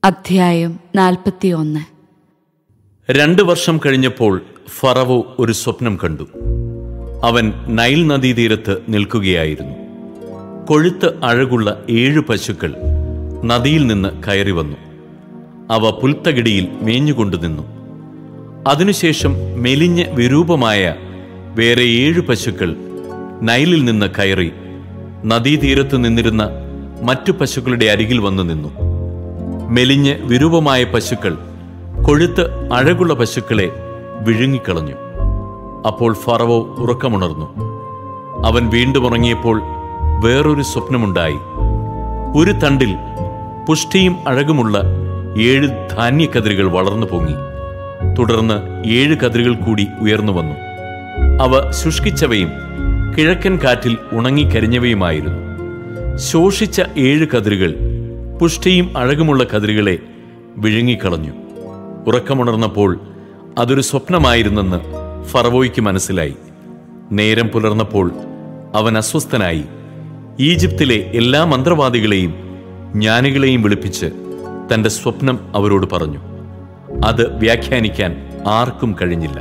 അധ്യായം നാൽപ്പത്തിയൊന്ന് രണ്ട് വർഷം കഴിഞ്ഞപ്പോൾ ഫറവോ ഒരു സ്വപ്നം കണ്ടു അവൻ നൈൽ നദീതീരത്ത് നിൽക്കുകയായിരുന്നു കൊഴുത്ത് അഴകുള്ള ഏഴു പശുക്കൾ നദിയിൽ നിന്ന് കയറി വന്നു അവ പുൽത്തകിടിയിൽ മേഞ്ഞുകൊണ്ടു നിന്നു അതിനുശേഷം മെലിഞ്ഞ് വിരൂപമായ വേറെ ഏഴു പശുക്കൾ നൈലിൽ നിന്ന് കയറി നദീതീരത്ത് നിന്നിരുന്ന മറ്റു പശുക്കളുടെ അരികിൽ വന്നു നിന്നു മെലിഞ്ഞ് വിരൂപമായ പശുക്കൾ കൊഴുത്ത് അഴകുള്ള പശുക്കളെ വിഴുങ്ങിക്കളഞ്ഞു അപ്പോൾ ഫറവോ ഉറക്കമുണർന്നു അവൻ വീണ്ടും ഉറങ്ങിയപ്പോൾ വേറൊരു സ്വപ്നമുണ്ടായി ഒരു തണ്ടിൽ പുഷ്ടിയും അഴകുമുള്ള ഏഴ് ധാന്യക്കതിരുകൾ വളർന്നു പൊങ്ങി തുടർന്ന് ഏഴ് കതിരുകൾ കൂടി ഉയർന്നു വന്നു അവ ശുഷ്കിച്ചവയും കിഴക്കൻ കാറ്റിൽ ഉണങ്ങിക്കരിഞ്ഞവയുമായിരുന്നു ശോഷിച്ച ഏഴ് കതിരുകൾ പുഷ്ടിയും അഴകുമുള്ള കതിരുകളെ വിഴുങ്ങിക്കളഞ്ഞു ഉറക്കമുണർന്നപ്പോൾ അതൊരു സ്വപ്നമായിരുന്നെന്ന് ഫറവോയ്ക്ക് മനസ്സിലായി നേരം പുലർന്നപ്പോൾ അവൻ അസ്വസ്ഥനായി ഈജിപ്തിലെ എല്ലാ മന്ത്രവാദികളെയും ജ്ഞാനികളെയും വിളിപ്പിച്ച് തന്റെ സ്വപ്നം അവരോട് പറഞ്ഞു അത് വ്യാഖ്യാനിക്കാൻ ആർക്കും കഴിഞ്ഞില്ല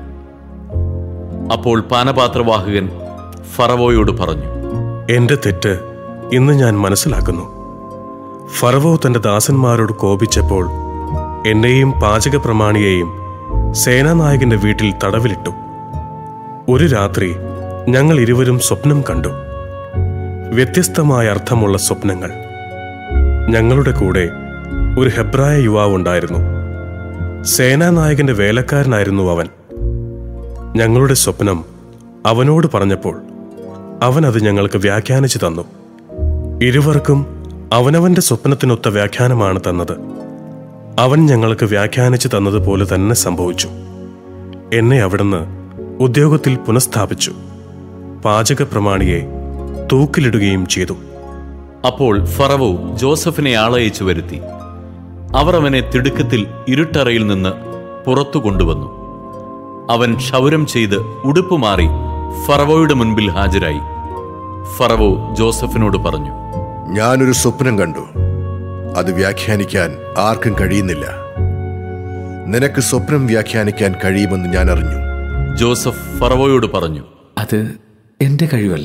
അപ്പോൾ പാനപാത്രവാഹകൻ ഫറവോയോട് പറഞ്ഞു എന്റെ തെറ്റ് ഇന്ന് ഞാൻ മനസ്സിലാക്കുന്നു ഫറവോ തന്റെ ദാസന്മാരോട് കോപിച്ചപ്പോൾ എന്നെയും പാചക പ്രമാണിയെയും സേനാനായകന്റെ വീട്ടിൽ തടവിലിട്ടു ഒരു രാത്രി ഞങ്ങൾ ഇരുവരും സ്വപ്നം കണ്ടു വ്യത്യസ്തമായ അർത്ഥമുള്ള സ്വപ്നങ്ങൾ ഞങ്ങളുടെ കൂടെ ഒരു ഹെബ്രായ യുവാവുണ്ടായിരുന്നു സേനാനായകന്റെ വേലക്കാരനായിരുന്നു അവൻ ഞങ്ങളുടെ സ്വപ്നം അവനോട് പറഞ്ഞപ്പോൾ അവൻ അത് ഞങ്ങൾക്ക് വ്യാഖ്യാനിച്ചു തന്നു ഇരുവർക്കും അവനവന്റെ സ്വപ്നത്തിനൊത്ത വ്യാഖ്യാനമാണ് തന്നത് അവൻ ഞങ്ങൾക്ക് വ്യാഖ്യാനിച്ചു തന്നതുപോലെ തന്നെ സംഭവിച്ചു എന്നെ അവിടുന്ന് ഉദ്യോഗത്തിൽ പുനഃസ്ഥാപിച്ചു പാചക പ്രമാണിയെ തൂക്കിലിടുകയും ചെയ്തു അപ്പോൾ ഫറവോ ജോസഫിനെ ആളയച്ചു വരുത്തി അവർ അവനെ തിടുക്കത്തിൽ ഇരുട്ടറയിൽ നിന്ന് പുറത്തു കൊണ്ടുവന്നു അവൻ ക്ഷൗരം ചെയ്ത് ഉടുപ്പ് മാറി ഫറവോയുടെ മുൻപിൽ ഹാജരായി ഫറവോ ജോസഫിനോട് പറഞ്ഞു ഞാനൊരു സ്വപ്നം കണ്ടു അത് വ്യാഖ്യാനിക്കാൻ ആർക്കും കഴിയുന്നില്ല നിനക്ക് സ്വപ്നം വ്യാഖ്യാനിക്കാൻ കഴിയുമെന്ന് ഞാൻ അറിഞ്ഞു ജോസഫ് ഫറവോയോട് പറഞ്ഞു അത് എൻ്റെ കഴിവല്ല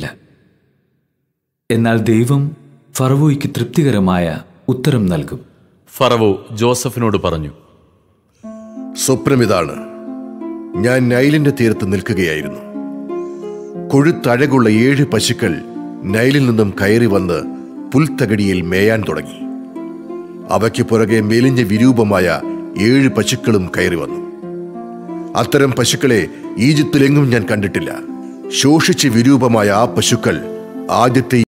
എന്നാൽ ദൈവം ഫറവോയ്ക്ക് തൃപ്തികരമായ ഉത്തരം നൽകും ഫറവോ ജോസഫിനോട് പറഞ്ഞു സ്വപ്നം ഇതാണ് ഞാൻ നൈലിന്റെ തീരത്ത് നിൽക്കുകയായിരുന്നു കൊഴുത്തഴകുള്ള ഏഴ് പശുക്കൾ നൈലിൽ നിന്നും കയറി വന്ന് പുൽത്തകടിയിൽ മേയാൻ തുടങ്ങി അവയ്ക്ക് പുറകെ മെലിഞ്ഞ വിരൂപമായ ഏഴ് പശുക്കളും കയറി വന്നു അത്തരം പശുക്കളെ ഈജിപ്തിലെങ്ങും ഞാൻ കണ്ടിട്ടില്ല ശോഷിച്ച് വിരൂപമായ ആ പശുക്കൾ ആദ്യത്തെ